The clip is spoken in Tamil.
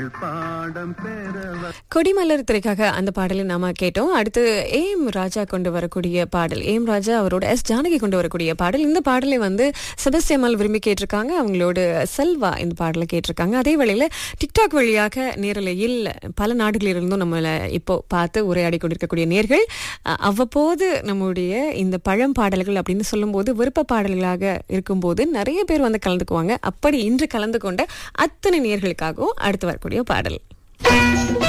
பாடம் பெறவ கொடிமலர் திரைக்காக அந்த பாடலை நாம கேட்டோம் அடுத்து ஏம் ராஜா கொண்டு வரக்கூடிய பாடல் ஏம் ராஜா அவரோட எஸ் ஜானகி கொண்டு வரக்கூடிய பாடல் இந்த பாடலை வந்து செபஸ்டியமால் விரும்பி கேட்டிருக்காங்க அவங்களோட செல்வா இந்த பாடலை கேட்டிருக்காங்க அதே வேளையில டிக்டாக் வழியாக நேரலையில் பல நாடுகளிலிருந்தும் நம்மளை இப்போ பார்த்து உரையாடி கொண்டிருக்கக்கூடிய நேர்கள் அஹ், அவ்வப்போது நம்முடைய இந்த பழம் பாடல்கள் அப்படின்னு சொல்லும்போது விருப்ப பாடல்களாக இருக்கும்போது நிறைய பேர் வந்து கலந்துக்குவாங்க அப்படி இன்று கலந்து கொண்ட அத்தனை நேர்களுக்காகவும் அடுத்து வரக்கூடிய பாடல்